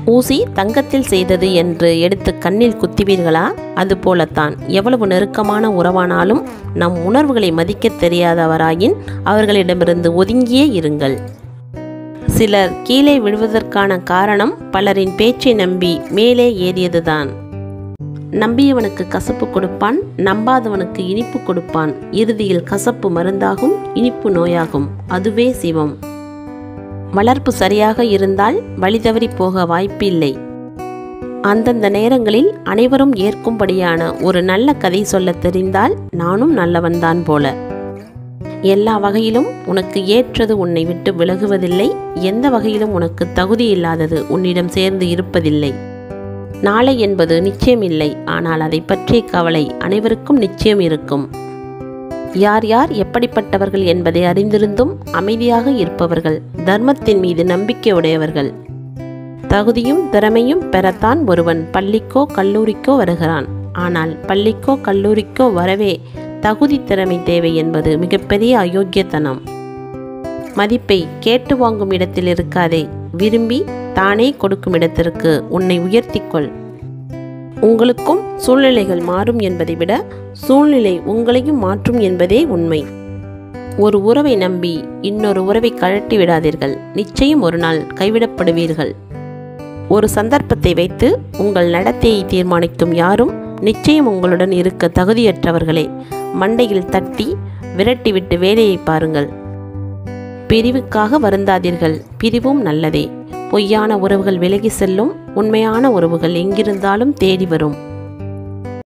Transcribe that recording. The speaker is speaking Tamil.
ஊசி தங்கத்தில் செய்தது என்று எடுத்து கண்ணில் குத்துவீர்களா அதுபோலத்தான் எவ்வளவு நெருக்கமான உறவானாலும் நம் உணர்வுகளை மதிக்கத் தெரியாதவராயின் அவர்களிடமிருந்து ஒதுங்கியே இருங்கள் சிலர் கீழே விழுவதற்கான காரணம் பலரின் பேச்சை நம்பி மேலே ஏறியதுதான் நம்பியவனுக்கு கசப்பு கொடுப்பான் நம்பாதவனுக்கு இனிப்பு கொடுப்பான் இறுதியில் கசப்பு மருந்தாகும் இனிப்பு நோயாகும் அதுவே சிவம் வளர்ப்பு சரியாக இருந்தால் வழி தவறி போக வாய்ப்பில்லை அந்தந்த நேரங்களில் அனைவரும் ஏற்கும்படியான ஒரு நல்ல கதை சொல்லத் தெரிந்தால் நானும் நல்லவன்தான் போல எல்லா வகையிலும் உனக்கு ஏற்றது உன்னை விட்டு விலகுவதில்லை எந்த வகையிலும் உனக்கு தகுதி இல்லாதது உன்னிடம் சேர்ந்து இருப்பதில்லை நாளை என்பது நிச்சயமில்லை ஆனால் அதை பற்றிய கவலை அனைவருக்கும் நிச்சயம் இருக்கும் யார் யார் எப்படிப்பட்டவர்கள் என்பதை அறிந்திருந்தும் அமைதியாக இருப்பவர்கள் தர்மத்தின் மீது நம்பிக்கை உடையவர்கள் தகுதியும் திறமையும் பெறத்தான் ஒருவன் பள்ளிக்கோ கல்லூரிக்கோ வருகிறான் ஆனால் பள்ளிக்கோ கல்லூரிக்கோ வரவே தகுதி திறமை தேவை என்பது மிகப்பெரிய அயோக்கியத்தனம் மதிப்பை கேட்டு வாங்கும் இடத்தில் இருக்காதே விரும்பி தானே கொடுக்கும் இடத்திற்கு உன்னை உயர்த்திக்கொள் உங்களுக்கும் சூழ்நிலைகள் மாறும் என்பதை விட சூழ்நிலை உங்களையும் மாற்றும் என்பதே உண்மை ஒரு உறவை நம்பி இன்னொரு உறவை கழட்டி விடாதீர்கள் நிச்சயம் ஒரு நாள் கைவிடப்படுவீர்கள் ஒரு சந்தர்ப்பத்தை வைத்து உங்கள் நடத்தையை தீர்மானிக்கும் யாரும் நிச்சயம் உங்களுடன் இருக்க தகுதியற்றவர்களே மண்டையில் தட்டி விரட்டிவிட்டு வேலையை பாருங்கள் பிரிவுக்காக வருந்தாதீர்கள் பிரிவும் நல்லதே பொய்யான உறவுகள் விலகி செல்லும் உண்மையான உறவுகள் எங்கிருந்தாலும் தேடி வரும்